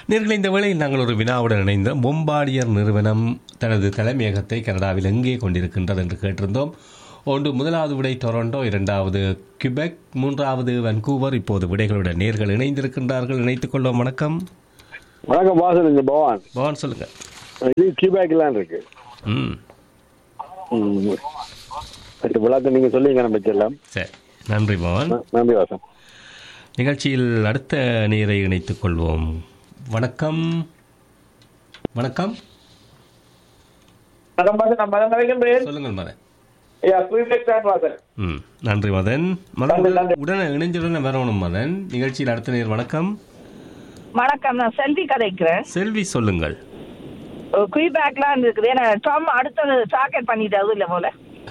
நேர்களை இந்த வேளையில் நாங்கள் ஒரு வினாவுடன் இணைந்த பொம்பாடியர் நிறுவனம் தனது தலைமையகத்தை கனடாவில் எங்கே கொண்டிருக்கின்றது என்று கேட்டிருந்தோம் ஒன்று முதலாவது விடை டொரண்டோ இரண்டாவது கியூபெக் மூன்றாவது வன்கூவர் இப்போது விடைகளுடன் நேர்கள் இணைந்திருக்கின்றார்கள் இணைத்துக் கொள்வோம் வணக்கம் வணக்கம் வாசன் இந்த பவான் பவான் சொல்லுங்க இது கியூபேக்லாம் இருக்கு ம் ம். அடுத்த விழாத்தை நீங்க சொல்லிங்க நம்ம செல்லாம் சரி நன்றி பவான் நன்றி வாசன் நிகழ்ச்சியில் அடுத்த நேரை இணைத்துக் கொள்வோம் வணக்கம் வணக்கம் வணக்கம் பாசன் நான் மதன் கலைக்கின்றேன் சொல்லுங்கள் மதன் ஐயா குயிபெக் தான் பாசன் ம் நன்றி மதன் மதன் நன்றி, நன்றி. உடனே இணைஞ்சுடனே வரணும் மதன் நிகழ்ச்சியில் அடுத்த நேர் வணக்கம் வணக்கம் நான் செல்வி கதைக்கிறேன் செல்வி சொல்லுங்கள் குயிபேக்லாம் இருக்குது ஏன்னா டாம் அடுத்தது சாக்கெட் பண்ணிட்டு அது இல்ல போல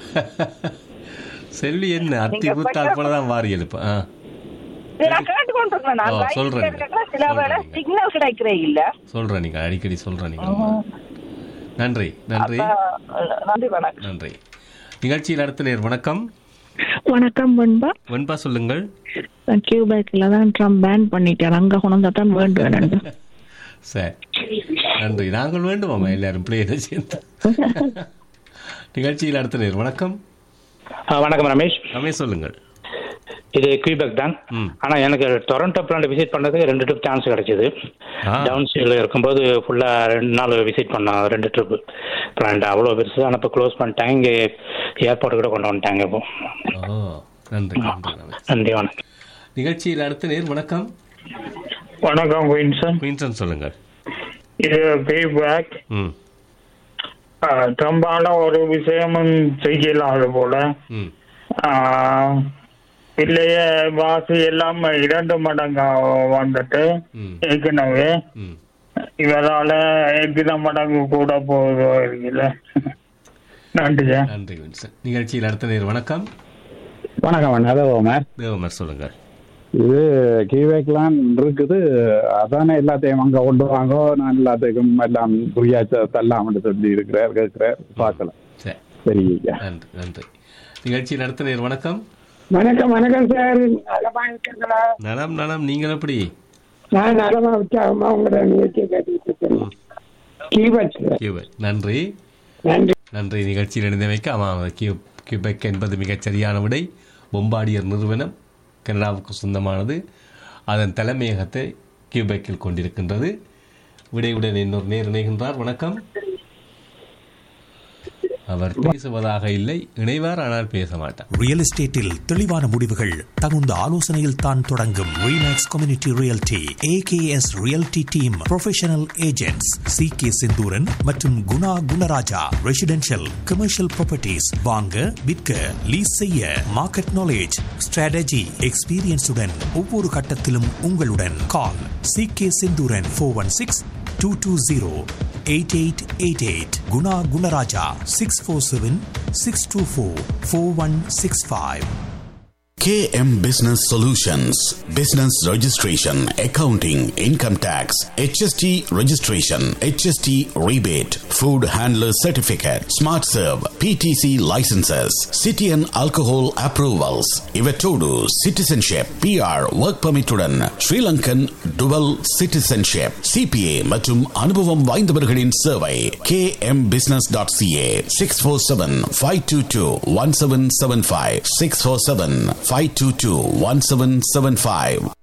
செல்வி என்ன அத்தி நீங்க குத்தால் பக்கம் போலதான் வாரி எழுப்ப ஆ இது நான் கேட்டுக்கொண்டிருக்கேன் நான் ஓ, line சொல்றேன். கேட்கறேன். சில வேளை சொல்றேன். சிக்னல் கிடைக்கிறே இல்ல சொல்றேன் நீங்க அடிக்கடி சொல்றேன் நீங்க நன்றி நன்றி அப்ப, நன்றி வணக்கம் நன்றி நிகழ்ச்சியில் அடுத்த நேர் வணக்கம் வணக்கம் வெண்பா வெண்பா சொல்லுங்கள் நான் கியூபேக்கில் தான் ட்ரம் பேன் பண்ணிட்டேன் அங்கே கொண்டு தான் வேண்டும் சரி நன்றி நாங்கள் வேண்டுமாமா எல்லாரும் பிளேயரை சேர்ந்து நிகழ்ச்சியில் அடுத்த நேர் வணக்கம் ஆ, வணக்கம் ரமேஷ் ரமேஷ் சொல்லுங்கள் இது குயிபெக் தான் ம். ஆனா எனக்கு டொரண்டோ பிளான்ட் விசிட் பண்ணதுக்கு ரெண்டு ட்ரிப் சான்ஸ் கிடைச்சது ஆ. டவுன் சைடில் இருக்கும்போது ஃபுல்லா ரெண்டு நாள் விசிட் பண்ணோம் ரெண்டு ட்ரிப் பிளான்ட் அவ்வளோ பெருசு ஆனால் இப்போ க்ளோஸ் பண்ணிட்டாங்க இங்கே ஏர்போர்ட் கூட கொண்டு வந்துட்டாங்க இப்போ ஓ நன்றி நன்றி ரமேஷ் நன்றி வணக்கம் நிகழ்ச்சியில் அடுத்த நேர் வணக்கம் வணக்கம் குயின்சன் குயின்சன் சொல்லுங்கள் இது ஃபீட்பேக் ம் ட்ரம்பான ஒரு விஷயமும் செய்யலாத போல ம் ஆஹ், இல்லையே வாசி எல்லாம் இரண்டு மடங்கா வந்துட்டு ம் ஏற்கனவே ம் இவரால எத்தனை மடங்கு கூட போகுதோ இருக்குல்ல நன்றியா நன்றி வின்சன் நிகழ்ச்சியில் அடுத்த நேர் வணக்கம் வணக்கம் அண்ணா ஓமர் தேவமர் சொல்லுங்கள் இது கீவேக்லாம் இருக்குது அதானே எல்லாத்தையும் அங்க கொண்டு வாங்க நான் எல்லாத்துக்கும் எல்லாம் புரியாச்ச தள்ளாம சொல்லி இருக்கிறார் கேட்கிறார் பார்க்கலாம் சரி சரி ஐயா நன்றி நன்றி நிகழ்ச்சியில் அடுத்த நேர் வணக்கம் வணக்கம் வணக்கம் சார் நலமா இருக்கீங்களா நலம் நலம் நீங்கள் எப்படி நான் நலமா உற்சாகமா உங்களோட நிகழ்ச்சியை கேட்டுட்டு இருக்கேன் கீபட் கியூபெக் நன்றி நன்றி நன்றி நிகழ்ச்சியில் இணைந்தமைக்கு ஆமாம் கியூ கியூபெக் என்பது மிகச் சரியான விடை பொம்பாடியர் நிறுவனம் கனடாவுக்கு சொந்தமானது அதன் தலைமையகத்தை கியூபெக்கில் கொண்டிருக்கின்றது விடையுடன் இன்னொரு நேர் இணைகின்றார் வணக்கம் அவர் பேசுவதாக இல்லை இணைவார் ஆனால் பேச மாட்டார் ரியல் எஸ்டேட்டில் தெளிவான முடிவுகள் தகுந்த ஆலோசனையில் தான் தொடங்கும் Remax community realty AKS realty team professional agents C K Senthuran மற்றும் Guna Gunaraja residential commercial properties வாங்க விற்க லீஸ் செய்ய மார்க்கெட் நாலேஜ் ஸ்ட்ராட்டஜி எக்ஸ்பீரியன்ஸுடன் ஒவ்வொரு கட்டத்திலும் உங்களுடன் call C K Senthuran four one six two two zero eight eight eight eight Guna Gunaraja six four seven six two four four one six five KM Business Solutions Business Registration, Accounting, Income Tax, HST Registration, HST Rebate, Food Handler Certificate, Smart Serve, PTC Licenses, City and Alcohol Approvals, Ivetodu Citizenship, PR Work Permit உடன் Sri Lankan Dual Citizenship, CPA மற்றும் அனுபவம் வாய்ந்தவர்களின் சேவை kmbusiness.ca 647-522-1775 647-522-1775